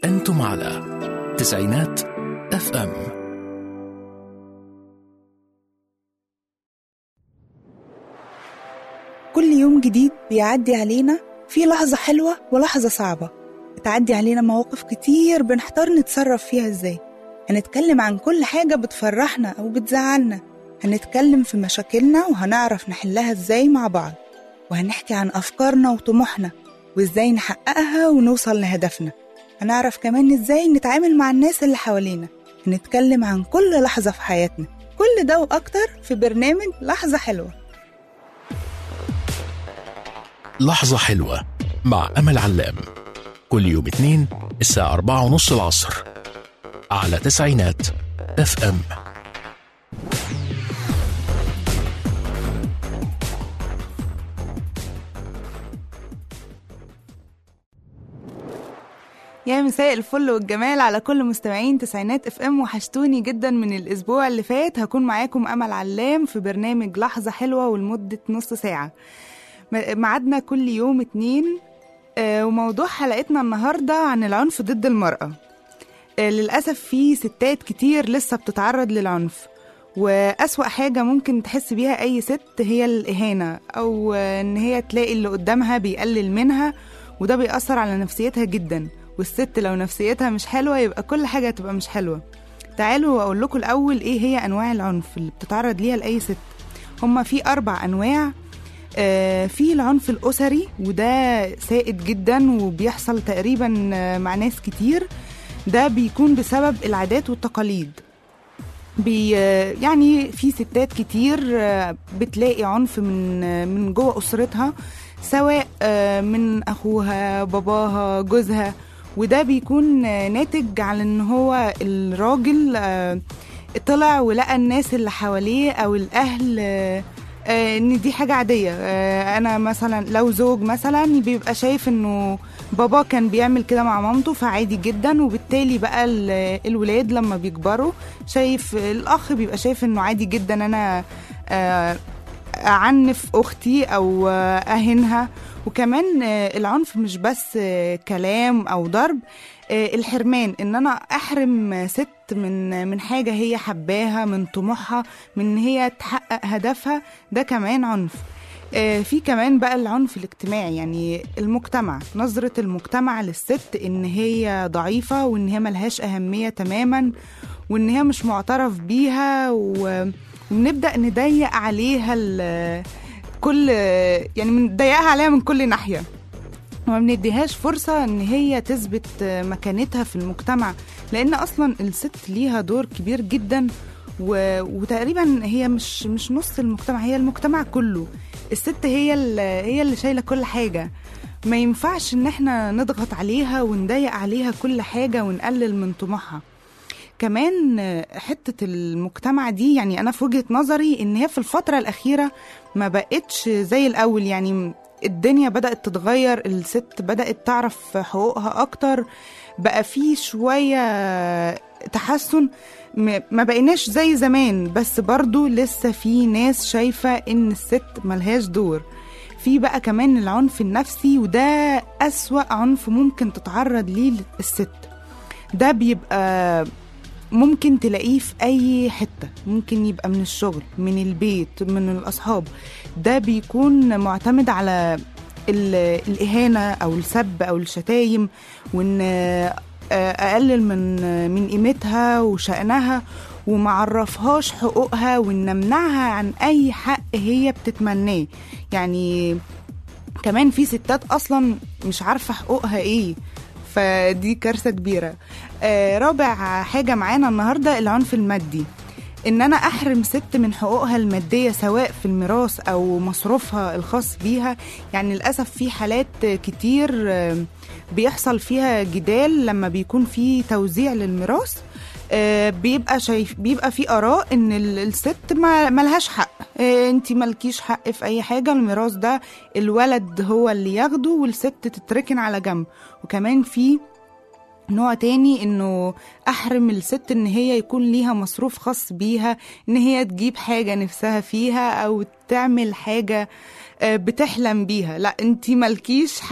أنتم على تسعينات اف ام كل يوم جديد بيعدي علينا في لحظة حلوة ولحظة صعبة بتعدي علينا مواقف كتير بنحتار نتصرف فيها ازاي هنتكلم عن كل حاجة بتفرحنا أو بتزعلنا هنتكلم في مشاكلنا وهنعرف نحلها ازاي مع بعض وهنحكي عن أفكارنا وطموحنا وازاي نحققها ونوصل لهدفنا هنعرف كمان ازاي نتعامل مع الناس اللي حوالينا هنتكلم عن كل لحظة في حياتنا كل ده وأكتر في برنامج لحظة حلوة لحظة حلوة مع أمل علام كل يوم اثنين الساعة أربعة ونص العصر على تسعينات اف ام يا مساء الفل والجمال على كل مستمعين تسعينات اف ام وحشتوني جدا من الاسبوع اللي فات هكون معاكم امل علام في برنامج لحظه حلوه ولمده نص ساعه م- ميعادنا كل يوم اتنين آه، وموضوع حلقتنا النهارده عن العنف ضد المراه آه، للاسف في ستات كتير لسه بتتعرض للعنف وأسوأ حاجة ممكن تحس بيها أي ست هي الإهانة أو آه، إن هي تلاقي اللي قدامها بيقلل منها وده بيأثر على نفسيتها جدا والست لو نفسيتها مش حلوة يبقى كل حاجة هتبقى مش حلوة تعالوا أقول لكم الأول إيه هي أنواع العنف اللي بتتعرض ليها لأي ست هما في أربع أنواع آه، في العنف الأسري وده سائد جدا وبيحصل تقريبا آه، مع ناس كتير ده بيكون بسبب العادات والتقاليد بي يعني في ستات كتير آه، بتلاقي عنف من آه، من جوه أسرتها سواء آه، من أخوها باباها جوزها وده بيكون آه، ناتج على ان هو الراجل آه، طلع ولقى الناس اللي حواليه او الاهل آه، آه، ان دي حاجه عاديه آه، انا مثلا لو زوج مثلا بيبقى شايف انه بابا كان بيعمل كده مع مامته فعادي جدا وبالتالي بقى ال- الولاد لما بيكبروا شايف الاخ بيبقى شايف انه عادي جدا انا آه، اعنف اختي او آه، اهنها وكمان آه، العنف مش بس آه، كلام او ضرب آه، الحرمان ان انا احرم ست من من حاجه هي حباها من طموحها من ان هي تحقق هدفها ده كمان عنف آه، في كمان بقى العنف الاجتماعي يعني المجتمع نظرة المجتمع للست ان هي ضعيفة وان هي ملهاش اهمية تماما وان هي مش معترف بيها و... وبنبدأ نضيق عليها ال... كل يعني بنضيقها عليها من كل ناحية وما بنديهاش فرصة ان هي تثبت مكانتها في المجتمع لان اصلا الست ليها دور كبير جدا و... وتقريبا هي مش مش نص المجتمع هي المجتمع كله الست هي اللي هي اللي شايله كل حاجه ما ينفعش ان احنا نضغط عليها ونضيق عليها كل حاجه ونقلل من طموحها كمان حتة المجتمع دي يعني أنا في وجهة نظري إن هي في الفترة الأخيرة ما بقتش زي الأول يعني الدنيا بدأت تتغير الست بدأت تعرف حقوقها أكتر بقى في شوية تحسن م- ما بقيناش زي زمان بس برضو لسه في ناس شايفة إن الست ملهاش دور في بقى كمان العنف النفسي وده أسوأ عنف ممكن تتعرض ليه الست ده بيبقى ممكن تلاقيه في أي حتة ممكن يبقى من الشغل من البيت من الأصحاب ده بيكون معتمد على ال- الإهانة أو السب أو الشتايم وإن آه، أقلل من من قيمتها وشأنها ومعرفهاش حقوقها وإن أمنعها عن أي حق هي بتتمناه يعني كمان في ستات أصلا مش عارفة حقوقها إيه فدي كارثة كبيرة آه رابع حاجة معانا النهاردة العنف المادي ان انا احرم ست من حقوقها الماديه سواء في الميراث او مصروفها الخاص بيها يعني للاسف في حالات كتير آه، بيحصل فيها جدال لما بيكون في توزيع للميراث آه، بيبقى شايف بيبقى في اراء ان ال- الست ما ملهاش حق انت مالكيش حق في اي حاجه الميراث ده الولد هو اللي ياخده والست تتركن على جنب وكمان في نوع تاني انه احرم الست ان هي يكون ليها مصروف خاص بيها ان هي تجيب حاجة نفسها فيها او تعمل حاجة آه، بتحلم بيها لا انتي مالكيش حق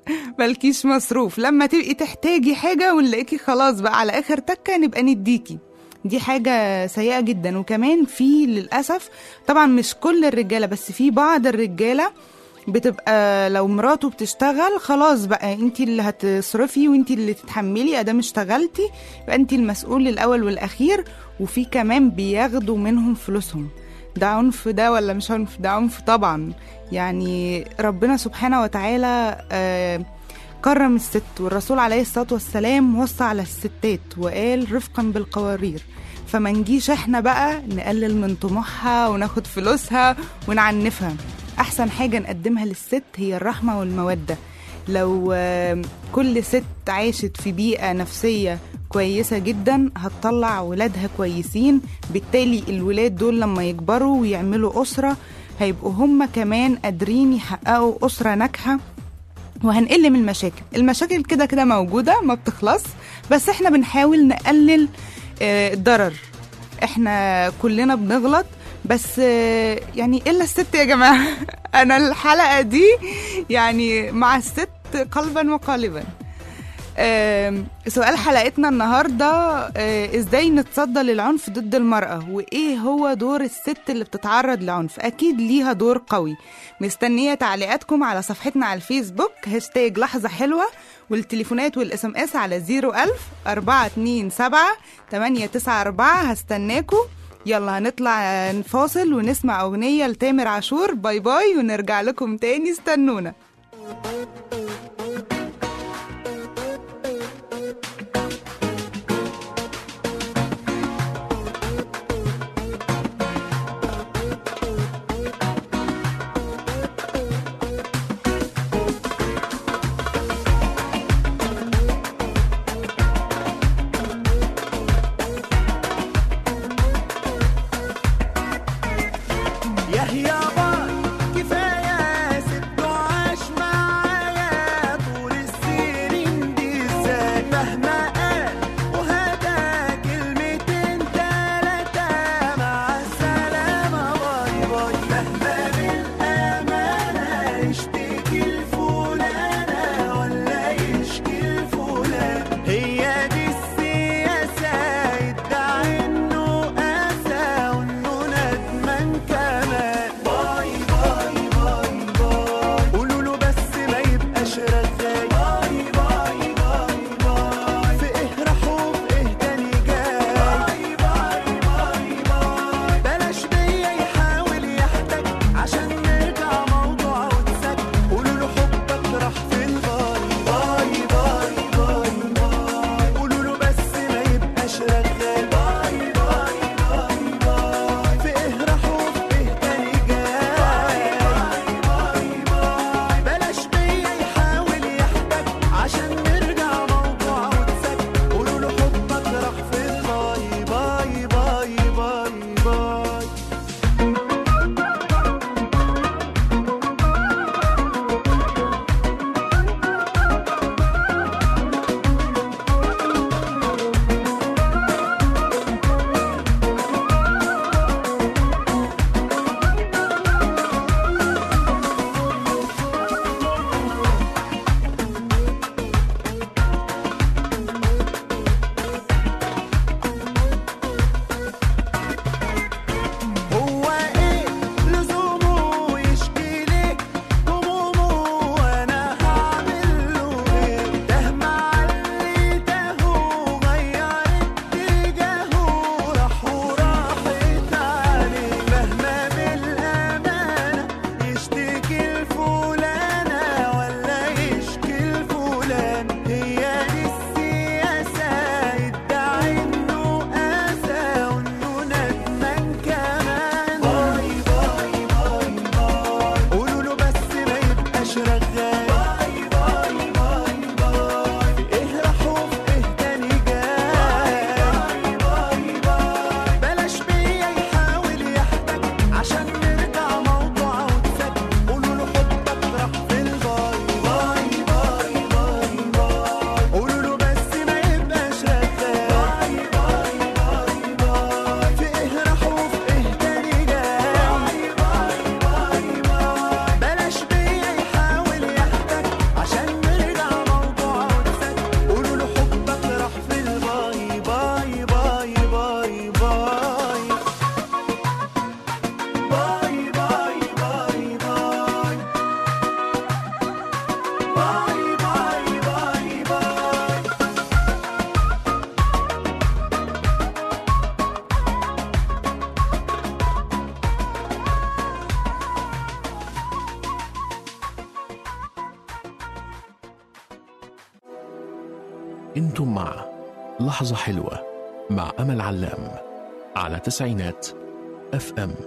ملكيش مصروف لما تبقي تحتاجي حاجة ونلاقيكي خلاص بقى على آخر تكة نبقى نديكي دي حاجة سيئة جدا وكمان في للأسف طبعا مش كل الرجالة بس في بعض الرجالة بتبقى لو مراته بتشتغل خلاص بقى انت اللي هتصرفي وانت اللي تتحملي ادام اشتغلتي يبقى انت المسؤول الاول والاخير وفي كمان بياخدوا منهم فلوسهم ده عنف ده ولا مش عنف ده عنف طبعا يعني ربنا سبحانه وتعالى آه كرم الست والرسول عليه الصلاة والسلام وصى على الستات وقال رفقا بالقوارير فما نجيش احنا بقى نقلل من طموحها وناخد فلوسها ونعنفها احسن حاجة نقدمها للست هي الرحمة والمودة لو آه، كل ست عاشت في بيئة نفسية كويسة جدا هتطلع ولادها كويسين بالتالي الولاد دول لما يكبروا ويعملوا أسرة هيبقوا هم كمان قادرين يحققوا أسرة ناجحة وهنقل من المشاكل المشاكل كده كده موجودة ما بتخلص بس احنا بنحاول نقلل آه، الضرر احنا كلنا بنغلط بس آه، يعني الا الست يا جماعة انا الحلقة دي يعني مع الست قلبا وقالبا آم، سؤال حلقتنا النهاردة آه، ازاي نتصدى للعنف ضد المرأة وايه هو دور الست اللي بتتعرض لعنف اكيد ليها دور قوي مستنية تعليقاتكم على صفحتنا على الفيسبوك هاشتاج لحظة حلوة والتليفونات والاس ام اس على 01000 427 894 هستناكم يلا هنطلع آه، نفاصل ونسمع اغنية لتامر عاشور باي باي ونرجع لكم تاني استنونا يا هيابا كفاية ست عاش باي باي باي باي انتم مع لحظة حلوة مع أمل علام على تسعينات اف ام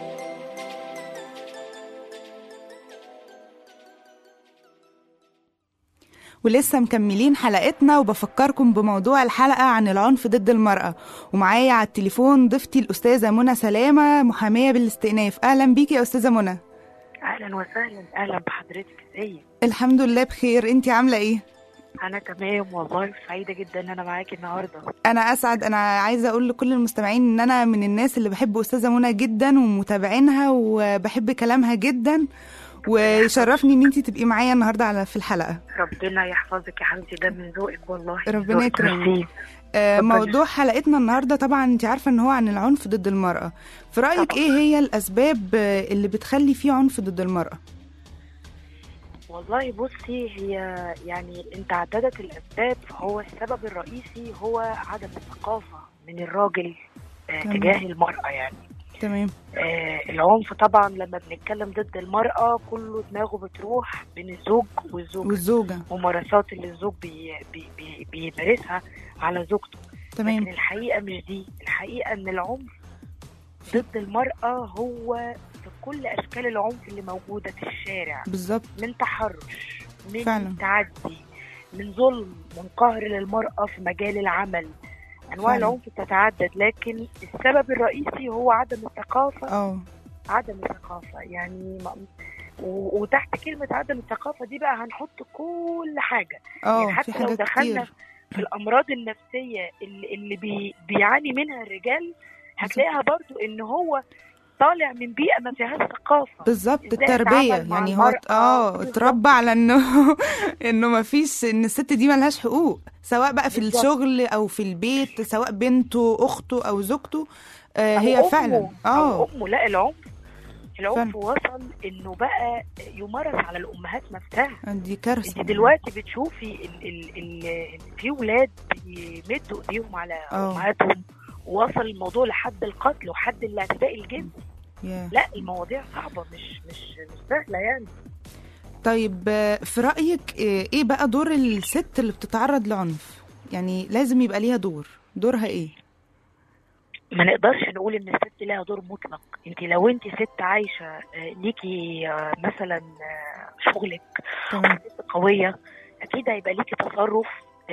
ولسه مكملين حلقتنا وبفكركم بموضوع الحلقة عن العنف ضد المرأة ومعايا على التليفون ضيفتي الأستاذة منى سلامة محامية بالاستئناف أهلا بيكي يا أستاذة منى اهلا وسهلا اهلا بحضرتك ازيك الحمد لله بخير انتي عاملة ايه؟ انا تمام والله سعيده جدا ان انا معاكي النهارده انا اسعد انا عايزه اقول لكل المستمعين ان انا من الناس اللي بحب استاذه منى جدا ومتابعينها وبحب كلامها جدا ويشرفني ان انت تبقي معايا النهارده على في الحلقه ربنا يحفظك يا حبيبتي ده من ذوقك والله ربنا ذوقك يكرمك. ميرسي. آه، اتفضلي. موضوع حلقتنا النهارده طبعا انت عارفه ان هو عن العنف ضد المراه في رايك طبعاً. ايه هي الاسباب آه، اللي بتخلي فيه عنف ضد المراه والله بصي هي يعني ان تعددت الاسباب هو السبب الرئيسي هو عدم الثقافه من الراجل آه، تمام. تجاه المراه يعني تمام آه، العنف طبعا لما بنتكلم ضد المراه كله دماغه بتروح بين الزوج والزوجه والزوجه ممارسات اللي الزوج بي بي بي بيمارسها على زوجته لكن تمام الحقيقه مش دي الحقيقه ان العنف ضد المراه هو في كل اشكال العنف اللي موجوده في الشارع بالظبط من تحرش من فعلا. تعدي من ظلم من قهر للمراه في مجال العمل انواع فعلا. العنف تتعدد لكن السبب الرئيسي هو عدم الثقافه اه عدم الثقافه يعني ما و- وتحت كلمه عدم الثقافه دي بقى هنحط كل حاجه اه يعني في حتى لو حاجات دخلنا كتير في الامراض النفسيه اللي, اللي بي بيعاني منها الرجال هتلاقيها برضو ان هو طالع من بيئه ما فيهاش ثقافه بالظبط إزاي التربيه أتعامل مع يعني هو المرأة. اه بالظبط. اتربى على انه انه ما فيش ان الست دي ملهاش حقوق سواء بقى في بالظبط. الشغل او في البيت سواء بنته اخته او زوجته آه أو هي أمه. فعلا اه أو امه لا العنف العنف فعلا. وصل انه بقى يمارس على الامهات نفسها دي كارثه انت دلوقتي بتشوفي ال ال ال في ولاد بيمدوا ايديهم على اه. امهاتهم ووصل الموضوع لحد القتل وحد الاعتداء الجنسي ياه. لا المواضيع صعبه مش مش مش سهله يعني طيب آه، في رايك آه، ايه بقى دور الست اللي بتتعرض لعنف يعني لازم يبقى ليها دور دورها ايه ما نقدرش نقول ان الست لها دور مطلق انت لو انت ست عايشه آه، ليكي آه، مثلا آه، شغلك تمام ست قويه اكيد هيبقى ليكي تصرف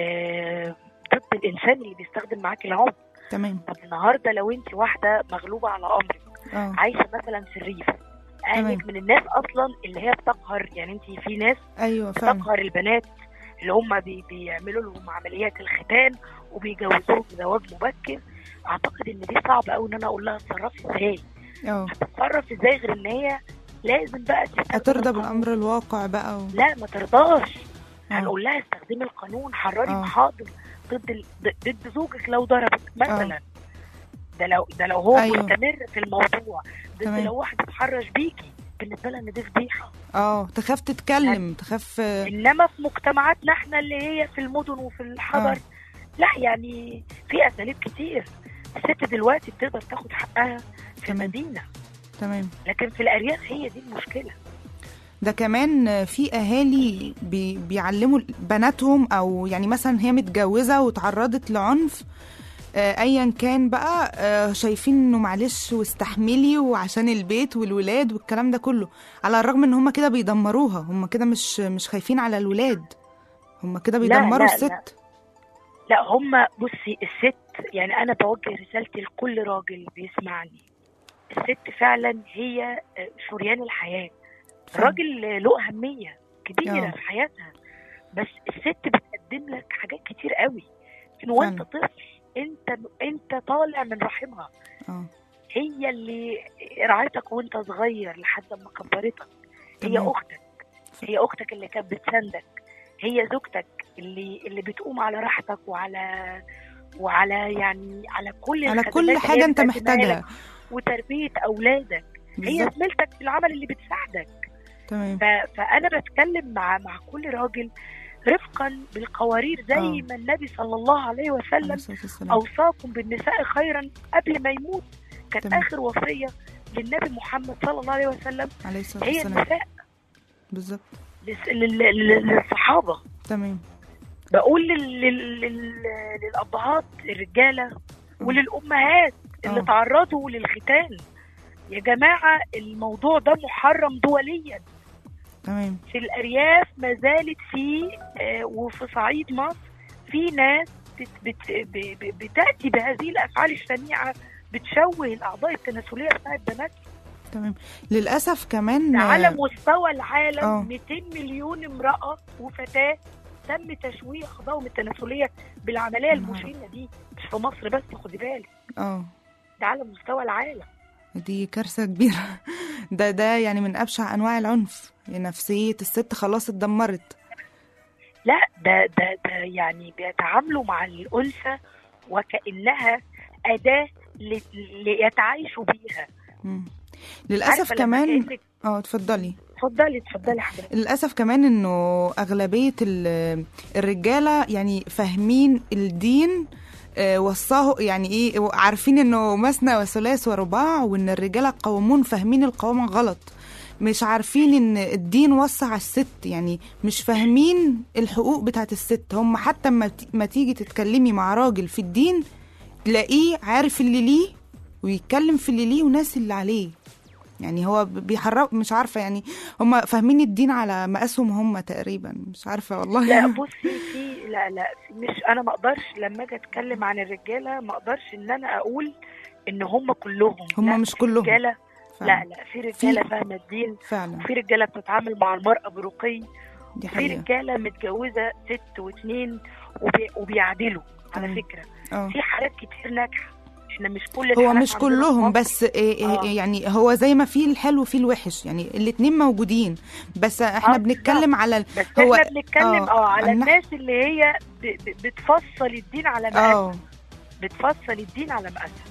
آه، ضد الانسان اللي بيستخدم معاكي العنف تمام طب النهارده لو انت واحده مغلوبه على امرك اه عايشه مثلا في الريف تمام. اهلك من الناس اصلا اللي هي بتقهر يعني انت في ناس ايوه فعلا بتقهر البنات اللي هم بي بيعملوا لهم عمليات الختان وبيجوزوهم زواج مبكر اعتقد ان دي صعب قوي ان انا اقول لها اتصرفي ازاي اه هتتصرف ازاي غير ان هي لازم بقى تستخدم هترضى القانون. بالامر الواقع بقى و... لا ما ترضاش آه. هنقول لها استخدمي القانون حرري آه. محاضر ضد ال... ضد- ضد زوجك لو ضربك مثلا ده لو ده لو هو أيوه. مستمر في الموضوع ضد تمام. لو واحد اتحرش بيكي بالنسبه لها ان دي فضيحه اه تخاف تتكلم تخاف آه، انما في مجتمعاتنا احنا اللي هي في المدن وفي الحضر آه. لا يعني في اساليب كتير الست دلوقتي بتقدر تاخد حقها في تمام. المدينه تمام لكن في الارياف هي دي المشكله ده كمان آه، في اهالي بي بيعلموا بناتهم او يعني مثلا هي متجوزه وتعرضت لعنف آه، ايا كان بقى آه، شايفين انه معلش واستحملي وعشان البيت والولاد والكلام ده كله على الرغم ان هم كده بيدمروها هم كده مش مش خايفين على الولاد هم كده لا، بيدمروا لا، الست لا هم بصي الست يعني انا بوجه رسالتي لكل راجل بيسمعني الست فعلا هي آه، شريان الحياه الراجل له اهميه كبيره آه. في حياتها بس الست بتقدم لك حاجات كتير قوي من وانت فعلا. طفل انت انت طالع من رحمها اه هي اللي رعايتك وانت صغير لحد ما كبرتك هي تمام. اختك هي اختك اللي كانت بتساندك هي زوجتك اللي اللي بتقوم على راحتك وعلى وعلى يعني على كل على الخدمات كل اللي حاجه هي انت بتقدمها محتاجها لك وتربيه اولادك هي بالظبط زميلتك في العمل اللي بتساعدك تمام ف- فانا بتكلم مع مع كل راجل رفقا بالقوارير زي آه. ما النبي صلى الله عليه عليه وسلم الصلاة والسلام اوصاكم بالنساء خيرا قبل ما يموت كانت تمام. اخر وصيه للنبي محمد صلى الله عليه وسلم عليه الصلاة هي والسلام النساء بالظبط لس- لل- لل- للصحابه تمام بقول لل... لل... لل... للابهات الرجاله وللامهات اللي آه. تعرضوا للختان يا جماعه الموضوع ده محرم دوليا تمام في الارياف ما زالت في آه، وفي صعيد مصر في ناس بت بت ب- ب- بتاتي بهذه الافعال الشنيعه بتشوه الاعضاء التناسليه بتاعت بنات تمام للأسف كمان ده على آه، مستوى العالم آه. 200 مليون امراه وفتاه تم تشويه اعضائهم التناسليه بالعمليه يا نهار المشينه دي مش في مصر بس خدي بالك اه ده على مستوى العالم دي كارثة كبيرة ده ده يعني من أبشع أنواع العنف نفسية الست خلاص اتدمرت لا ده ده ده يعني بيتعاملوا مع الانثى وكانها اداه ل- ليتعايشوا بيها مم. للأسف عارفة لما كمان كأنك- اه اتفضلي اتفضلي اتفضلي حضرتك للأسف كمان إنه أغلبية ال- الرجالة يعني فاهمين الدين آه، وصاه يعني ايه عارفين انه مثنى وثلاث ورباع وان الرجاله قوامون فاهمين القوامه غلط مش عارفين ان الدين وصى على الست يعني مش فاهمين الحقوق بتاعت الست هم حتى ما ت- ما تيجي تتكلمي مع راجل في الدين تلاقيه عارف اللي ليه ويتكلم في اللي ليه وناس اللي عليه يعني هو ب- بيحرق مش عارفه يعني هم فاهمين الدين على مقاسهم هم تقريبا مش عارفه والله لا بصي في لا لا في- مش انا ما اقدرش لما اجي اتكلم عن الرجاله ما اقدرش ان انا اقول ان هم كلهم هم لا، مش في كلهم. رجاله فعلا. لا لا في رجاله فاهمه الدين فعلا وفي رجاله بتتعامل مع المراه برقي دي في حقيقه رجاله متجوزه ست واثنين وبي وبيعدلوا على تمام. فكره اه في حالات كتير ناجحه احنا مش كل هو الحالات مش عندنا في كلهم مصر. بس إيه إيه آه. يعني هو زي ما في الحلو وفي الوحش يعني الاتنين موجودين بس احنا آه، بنتكلم على ال- بس هو- احنا بنتكلم آه، اه على النح- الناس اللي هي ب- ب- بتفصل الدين على مقاسها اه بتفصل الدين على مقاسها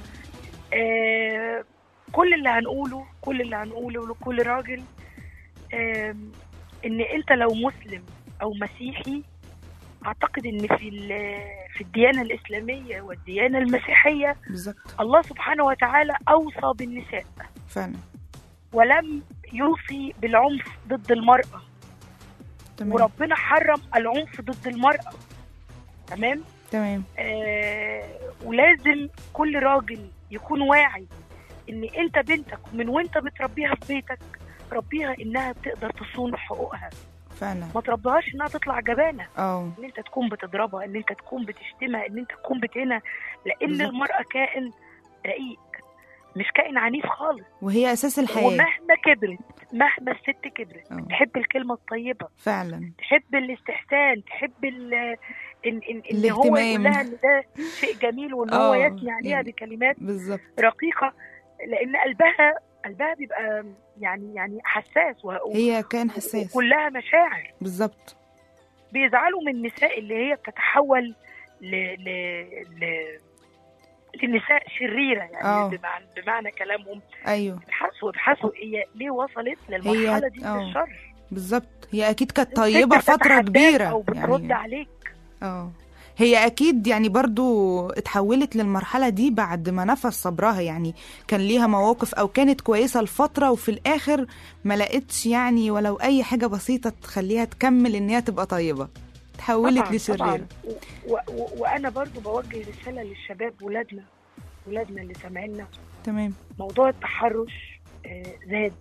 آه كل اللي هنقوله كل اللي هنقوله لكل راجل آه ان انت لو مسلم او مسيحي اعتقد ان في ال- في الديانه الاسلاميه والديانه المسيحيه بالظبط الله سبحانه وتعالى اوصى بالنساء فعلا ولم يوصي بالعنف ضد المراه تمام وربنا حرم العنف ضد المراه تمام تمام آه ولازم كل راجل يكون واعي ان انت بنتك من وانت بتربيها في بيتك ربيها انها تقدر تصون حقوقها فعلا ما تربيهاش انها تطلع جبانه اه ان انت تكون بتضربها ان انت تكون بتشتمها ان انت تكون بتهنها لان بالظبط. المراه كائن رقيق مش كائن عنيف خالص وهي اساس الحياه ومهما كبرت مهما الست كبرت آه. تحب الكلمه الطيبه فعلا تحب الاستحسان تحب ال ان ان ان هو الاهتمام. يقول لها ان ده شيء جميل وان هو آه، يثني عليها يعني. بكلمات بالظبط رقيقه لان قلبها قلبها بيبقى يعني يعني حساس و- هي كان حساس وكلها مشاعر بالظبط بيزعلوا من النساء اللي هي بتتحول ل ل ل لنساء شريره يعني آه. بمعنى, بمعنى كلامهم ايوه ابحثوا ابحثوا هي ليه وصلت للمرحله دي من آه. الشر بالظبط هي اكيد كانت طيبه ست فتره بتتحداك كبيره او بترد يعني عليك اه هي اكيد يعني برضو اتحولت للمرحله دي بعد ما نفذ صبرها يعني كان ليها مواقف او كانت كويسه لفتره وفي الاخر ما لقتش يعني ولو اي حاجه بسيطه تخليها تكمل ان هي تبقى طيبه اتحولت طبعاً، لشريره طبعاً. و- و- وانا برضو بوجه رساله للشباب ولادنا ولادنا اللي سامعينا تمام موضوع التحرش آه، زاد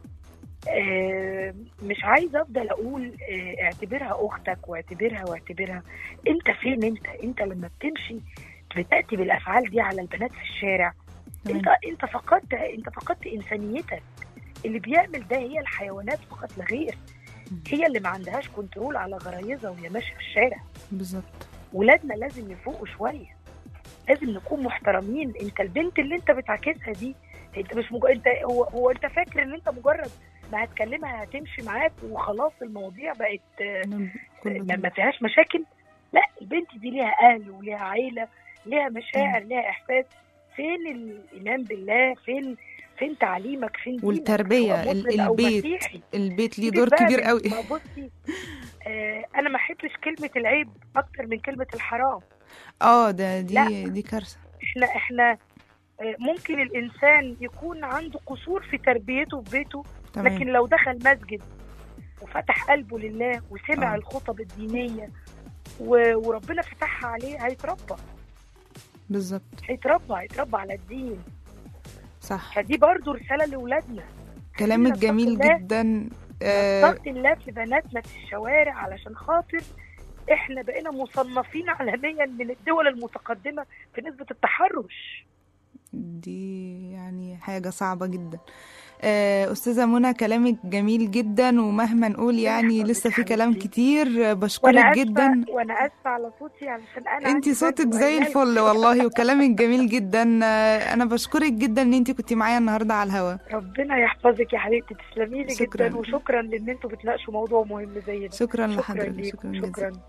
آه، مش عايزه افضل اقول آه، اعتبرها اختك واعتبرها واعتبرها انت فين انت انت لما بتمشي بتاتي بالافعال دي على البنات في الشارع تمام. انت انت فقدت انت فقدت انسانيتك اللي بيعمل ده هي الحيوانات فقط لا غير هي اللي ما عندهاش كنترول على غرايزها وهي ماشيه في الشارع بالظبط ولادنا لازم يفوقوا شويه لازم نكون محترمين انت البنت اللي انت بتعاكسها دي انت مش مج... انت هو, هو انت فاكر ان انت مجرد ما هتكلمها هتمشي معاك وخلاص المواضيع بقت آه، أنا كله ما ما فيهاش مشاكل لا البنت دي ليها اهل وليها عيله ليها مشاعر ليها احساس فين الايمان بالله فين فين تعليمك فين دينك والتربية سواء ال- مسلم أو البيت مسيحي. البيت ليه سيبك دور بقى كبير من- قوي ما بصي آه انا ما احبش كلمه العيب اكتر من كلمه الحرام اه ده دي لا. دي كارثة احنا احنا آه، ممكن الانسان يكون عنده قصور في تربيته في بيته لكن تمام لو دخل مسجد وفتح قلبه لله وسمع آه. الخطب الدينيه و- وربنا فتحها عليه هيتربى بالظبط هيتربى هيتربى على الدين صح فدي برضو رساله لاولادنا كلامك نتقي جميل الله. جدا آه نتقي الله في بناتنا في الشوارع علشان خاطر احنا بقينا مصنفين عالميا من الدول المتقدمه في نسبه التحرش دي يعني حاجة صعبة جدا آه، أستاذة منى كلامك جميل جدا ومهما نقول يعني يحفظك لسه في كلام حبيبتي. كتير آه، وانا بشكرك اسفه جدا وانا اسفه على صوتي علشان انا انتي عندي صوتك برد زي وعيال. الفل والله وكلامك جميل جدا آه، انا بشكرك جدا ان انتي كنتي معايا النهارده على الهوا ربنا يحفظك يا حبيبتي تسلمي لي شكراً. جدا وشكرا لان انتوا بتناقشوا موضوع مهم زي ده شكرا شكرا لحضرتك ليكم شكرا شكرا جزيلا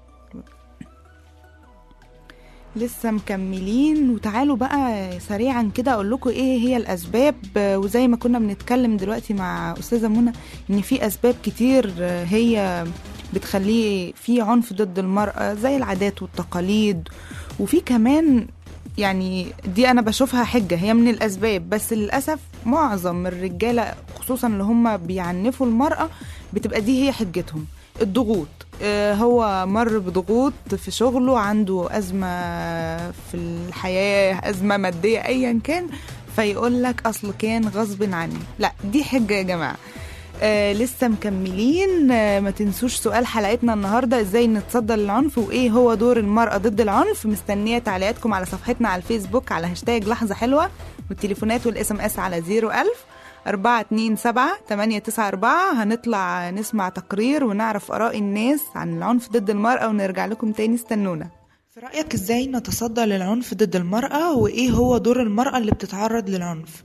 لسه مكملين وتعالوا بقى سريعا كده اقول لكم ايه هي الاسباب آه، وزي ما كنا بنتكلم دلوقتي مع استاذه منى ان في اسباب كتير آه، هي بتخليه في عنف ضد المراه زي العادات والتقاليد وفي كمان يعني دي انا بشوفها حجه هي من الاسباب بس للاسف معظم الرجاله خصوصا اللي هم بيعنفوا المراه بتبقى دي هي حجتهم الضغوط آه، هو مر بضغوط في شغله عنده أزمة في الحياة أزمة مادية أيا كان فيقول لك أصل كان غصب عني لا دي حجة يا جماعة آه لسه مكملين آه ما تنسوش سؤال حلقتنا النهاردة ازاي نتصدى للعنف وايه هو دور المرأة ضد العنف مستنية تعليقاتكم على صفحتنا على الفيسبوك على هاشتاج لحظة حلوة والتليفونات والاس ام اس على 01000 أربعة اتنين سبعة تمانية تسعة أربعة هنطلع نسمع تقرير ونعرف آراء الناس عن العنف ضد المرأة ونرجع لكم تاني استنونا في رأيك ازاي نتصدى للعنف ضد المرأة وايه هو دور المرأة اللي بتتعرض للعنف؟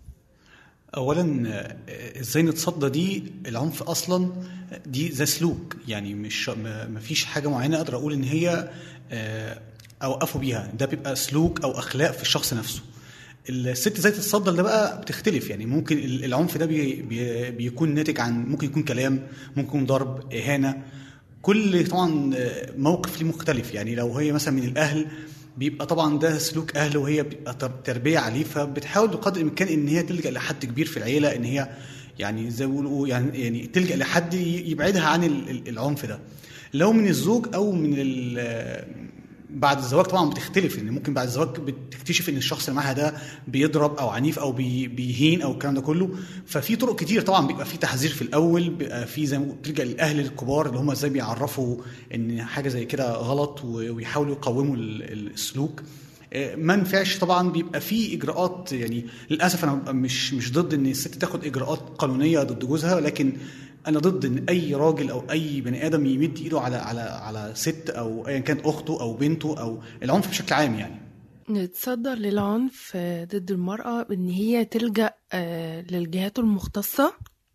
اولا آه، ازاي نتصدى دي العنف اصلا دي ده سلوك يعني مش ما ما فيش حاجه معينه اقدر اقول ان هي آه، اوقفوا بيها ده بيبقى سلوك او اخلاق في الشخص نفسه الست ازاي تتصدى ده بقى بتختلف يعني ممكن ال- العنف ده بي بي بيكون ناتج عن ممكن يكون كلام ممكن يكون ضرب اهانه كل طبعا آه، موقف ليه مختلف يعني لو هي مثلا من الاهل بيبقى طبعا ده سلوك اهل وهي بتبقى تر- تربيه عليه فبتحاول بقدر الامكان ان هي تلجا لحد كبير في العيله ان هي يعني زي ما بيقولوا يعني يعني تلجا لحد ي- يبعدها عن ال- ال- العنف ده لو من الزوج او من ال- بعد الزواج طبعا بتختلف ان ممكن بعد الزواج بتكتشف ان الشخص اللي معاها ده بيضرب او عنيف او بي بيهين او الكلام ده كله ففي طرق كتير طبعا بيبقى في تحذير في الاول بيبقى في زي ما بقول- بتلجا للاهل الكبار اللي هم ازاي بيعرفوا ان حاجه زي كده غلط و- ويحاولوا يقوموا ال- ال- السلوك آه، ما نفعش طبعا بيبقى في اجراءات يعني للاسف انا ببقى مش مش ضد ان الست تاخد اجراءات قانونيه ضد جوزها لكن انا ضد ان اي راجل او اي بني ادم يمد ايده على على على ست او ايا كانت اخته او بنته او العنف بشكل عام يعني نتصدى للعنف آه، ضد المرأة إن هي تلجأ آه، للجهات المختصة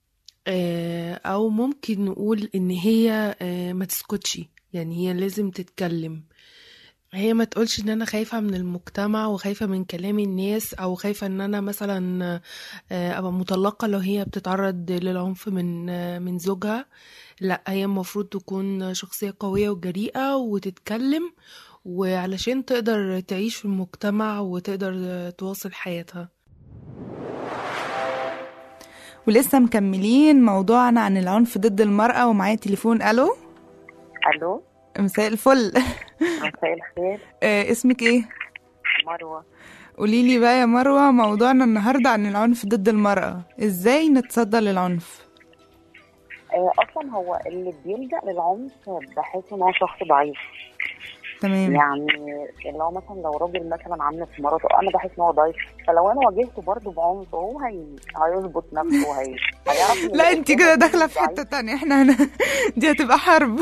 آه، أو ممكن نقول إن هي آه، ما تسكتش يعني هي لازم تتكلم هي ما تقولش ان انا خايفة من المجتمع وخايفة من كلام الناس او خايفة ان انا مثلا آه، ابقى مطلقة لو هي بتتعرض للعنف من آه، من زوجها لا هي المفروض تكون شخصية قوية وجريئة وتتكلم وعلشان تقدر تعيش في المجتمع وتقدر آه، تواصل حياتها ولسه مكملين موضوعنا عن العنف ضد المرأة ومعايا تليفون ألو الو مساء الفل مساء الخير آه، اسمك ايه؟ مروه قولي لي بقى يا مروة موضوعنا النهاردة عن العنف ضد المرأة ازاي نتصدى للعنف؟ آه، اصلا هو اللي بيلجا للعنف بحس ان هو شخص ضعيف تمام يعني اللي هو مثلا لو راجل مثلا عنف مراته انا بحس ان هو ضعيف فلو انا واجهته برضه بعنف هو هي... هيظبط نفسه وهي هيعرف إن لا اللي انت قدامه كده ده داخلة مش في حتة ضعيف. تانية احنا هنا دي هتبقى حرب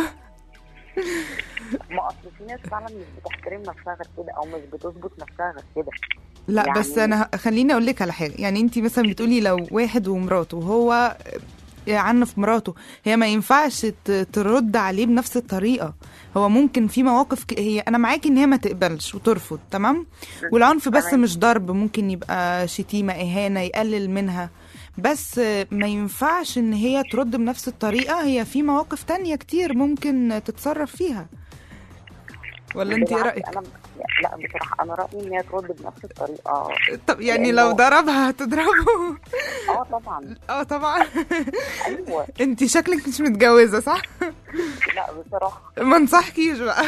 ما اصل في ناس فعلا مش بتحترم نفسها غير كده او مش بتظبط نفسها غير كده لا يعني- بس انا ه- خليني اقول لك على حاجه يعني انت مثلا بتقولي لو واحد ومراته وهو يعنف مراته هي ما ينفعش ت- ترد عليه بنفس الطريقه هو ممكن في مواقف ك... هي انا معاكي ان هي ما تقبلش وترفض تمام والعنف بس تمام. مش ضرب ممكن يبقى شتيمه اهانه يقلل منها بس ما ينفعش ان هي ترد بنفس الطريقه هي في مواقف تانية كتير ممكن تتصرف فيها ولا انت ايه بالعكس، رايك انا لا بصراحه انا رايي ان هي ترد بنفس الطريقه طب يعني لأنه- لو ضربها هتضربه اه طبعا اه طبعا ايوه انت شكلك مش متجوزه صح لا بصراحه ما انصحكيش بقى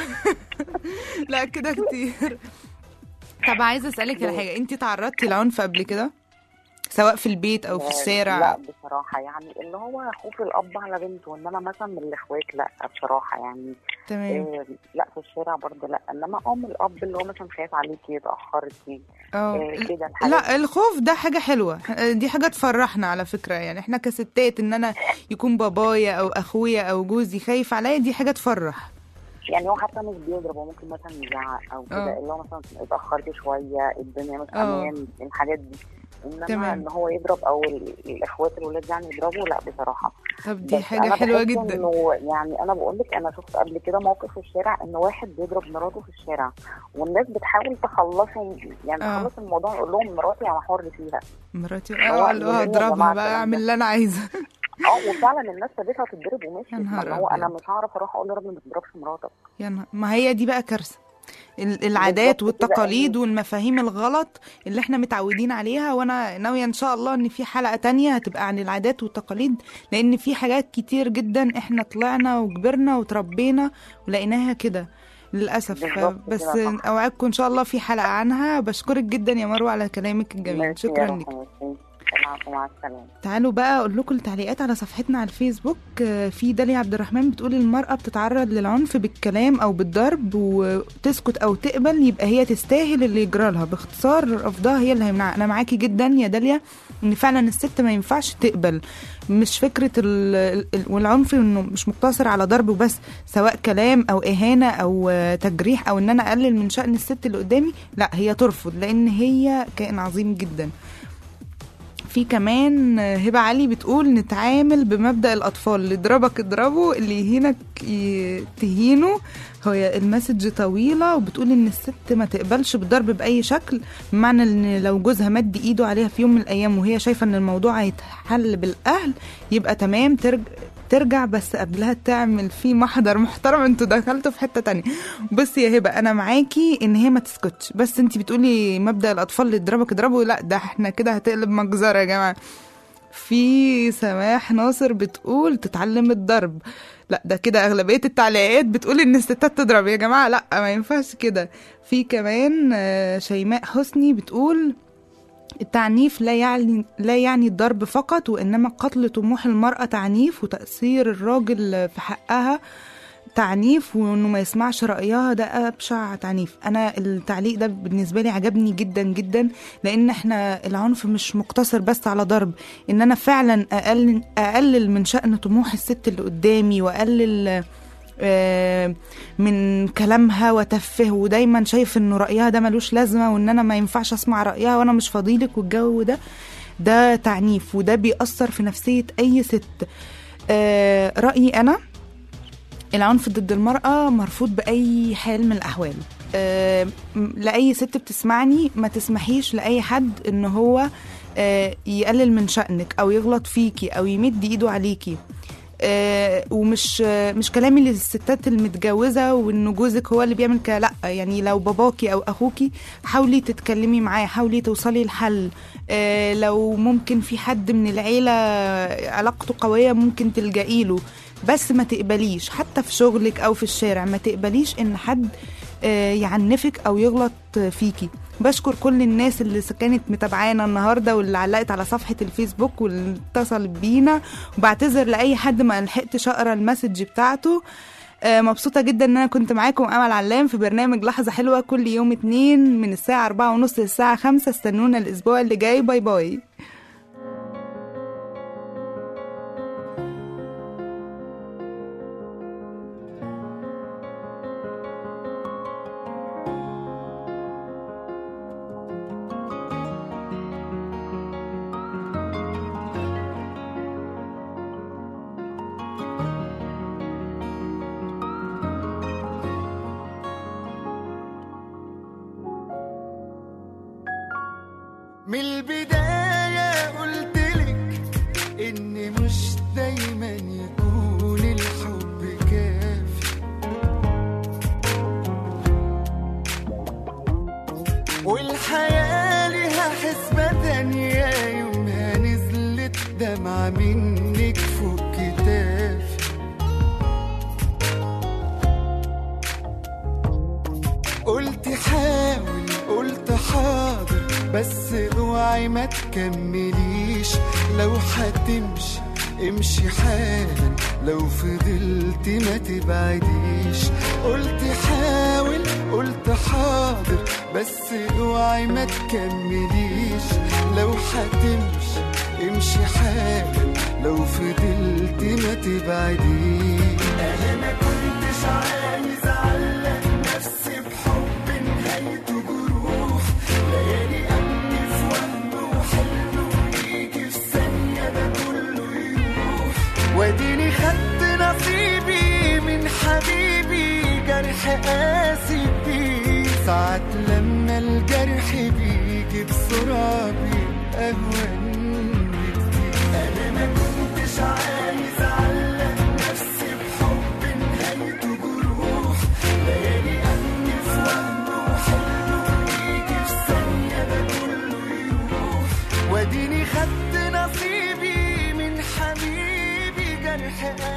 لا كده كتير طب عايزه اسالك على حاجه انت تعرضتي لعنف قبل كده سواء في البيت او في لا الشارع بصراحه يعني اللي هو خوف الاب على بنته انما مثلا من الاخوات لا بصراحه يعني تمام إيه لا في الشارع برضه لا انما ام الاب اللي هو مثلا خايف عليكي اتاخرتي اه إيه كده الحاجات لا الخوف ده حاجة حلوة دي حاجة تفرحنا على فكرة يعني احنا كستات ان انا يكون بابايا او اخويا او جوزي خايف عليا دي حاجة تفرح يعني هو حتى مش بيضرب هو ممكن مثلا يزعق او اه. كده اللي هو مثلا اتاخرتي شويه الدنيا مش اه. امان الحاجات دي انما تمام. ان هو يضرب او ال- الاخوات الولاد يعني يضربوا لا بصراحه طب دي بس حاجة أنا حلوة بحس جدا انه يعني انا بقول لك انا شفت قبل كده موقف في الشارع ان واحد بيضرب مراته في الشارع والناس بتحاول تخلصه يعني اه. تخلص الموضوع يقول لهم مراتي انا حر فيها مراتي هو اه اللي هو يقول لي يا هضربها جماعة بقى الكلام اعمل ده. اللي انا عايزة اه وفعلا الناس سابتها تتضرب ومشيت يا ما نهار اللي هو انا أبيض. مش هعرف اروح اقول لراجل ما تضربش مراتك يا نهار- ما هي دي بقى كارثة ال- العادات بالظبط كده، والتقاليد أيوة. والمفاهيم الغلط اللي احنا متعودين عليها وانا ناوية ان شاء الله ان في حلقة تانية هتبقى عن العادات والتقاليد لان في حاجات كتير جدا احنا طلعنا وكبرنا وتربينا ولقيناها كده للاسف بالظبط بس كده، صح. اوعدكم ان شاء الله في حلقة عنها بشكرك جدا يا مروة على كلامك الجميل ميرسي يا شكرا روحي، لك ميرسي. العفو، مع السلامه تعالوا بقى اقول لكم التعليقات على صفحتنا على الفيسبوك آه، في داليا عبد الرحمن بتقول المرأة بتتعرض للعنف بالكلام او بالضرب وتسكت او تقبل يبقى هي تستاهل اللي يجرى لها باختصار رفضها هي اللي هيمنعها انا معاكي جدا يا داليا ان فعلا الست ما ينفعش تقبل مش فكرة ال- ال- والعنف انه مش مقتصر على ضرب وبس سواء كلام او اهانة او آه، تجريح او ان انا اقلل من شأن الست اللي قدامي لا هي ترفض لان هي كائن عظيم جدا في كمان هبة علي بتقول نتعامل بمبدأ الأطفال اللي يضربك اضربه اللي يهينك ي- تهينه هو المسج طويلة وبتقول إن الست ما تقبلش بالضرب بأي شكل بمعنى إن لو جوزها مد إيده عليها في يوم من الأيام وهي شايفة إن الموضوع هيتحل بالأهل يبقى تمام ترجع ترجع بس قبلها تعمل فيه محضر محترم انتوا دخلتوا في حته تانية بصي يا هبه انا معاكي ان هي ما تسكتش بس انت بتقولي مبدا الاطفال اللي يضربك اضربه لا ده احنا كده هتقلب مجزره يا جماعه في سماح ناصر بتقول تتعلم الضرب لا ده كده اغلبيه التعليقات بتقول ان الستات تضرب يا جماعه لا ما ينفعش كده في كمان آه، شيماء حسني بتقول التعنيف لا يعني لا يعني الضرب فقط وانما قتل طموح المراه تعنيف وتاثير الراجل في حقها تعنيف وانه ما يسمعش رايها ده ابشع تعنيف انا التعليق ده بالنسبه لي عجبني جدا جدا لان احنا العنف مش مقتصر بس على ضرب ان انا فعلا اقلل اقلل من شان طموح الست اللي قدامي واقلل آه، من كلامها وتفه ودايما شايف انه رايها ده ملوش لازمه وان انا ما ينفعش اسمع رايها وانا مش فاضيلك والجو ده ده تعنيف وده بيأثر في نفسيه اي ست آه، رايي انا العنف ضد المرأة مرفوض بأي حال من الأحوال آه، م- لأي ست بتسمعني ما تسمحيش لأي حد إن هو آه، يقلل من شأنك أو يغلط فيكي أو يمد إيده عليكي آه، ومش آه، مش كلامي للستات المتجوزة وإن جوزك هو اللي بيعمل كده لأ يعني لو باباكي أو أخوكي حاولي تتكلمي معاه حاولي توصلي لحل آه، لو ممكن في حد من العيلة علاقته قوية ممكن تلجئي له بس ما تقبليش حتى في شغلك او في الشارع ما تقبليش ان حد آه، يعنفك او يغلط فيكي بشكر كل الناس اللي كانت متابعانا النهارده واللي علقت على صفحه الفيسبوك واللي اتصلت بينا وبعتذر لاي حد ما لحقتش اقرا المسج بتاعته آه، مبسوطة جدا ان انا كنت معاكم امل علام في برنامج لحظة حلوة كل يوم اتنين من الساعة أربعة ونص للساعة خمسة استنونا الاسبوع اللي جاي باي باي من البداية قلتلك إن مش دايما يكون الحب كافي والحياة ليها حسبة تانية يومها نزلت دمعة منك فوق كتافي قلت حاول قلت حاضر بس اوعي ما تكمليش لو هتمشي امشي حالا لو فضلت ما تبعديش قلت حاول قلت حاضر بس اوعي ما تكمليش لو هتمشي امشي حالا لو فضلت ما تبعديش انا ما كنتش عايز اعلق نفسي بحب نهايته جروح ليالي امني في وهم وحلم ويجي في ثانيه ده كله يروح واديني خدت نصيبي من حبيبي جرح قاسي بيه ساعات لما الجرح بيجي بسرعه بيبقى اهون بكتير انا ما كنتش عايز اعلق نفسي بحب نهايته جروح ليالي امني في وهم وحلم ويجي في ثانيه ده كله يروح واديني خدت نصيبي من حبيبي جرح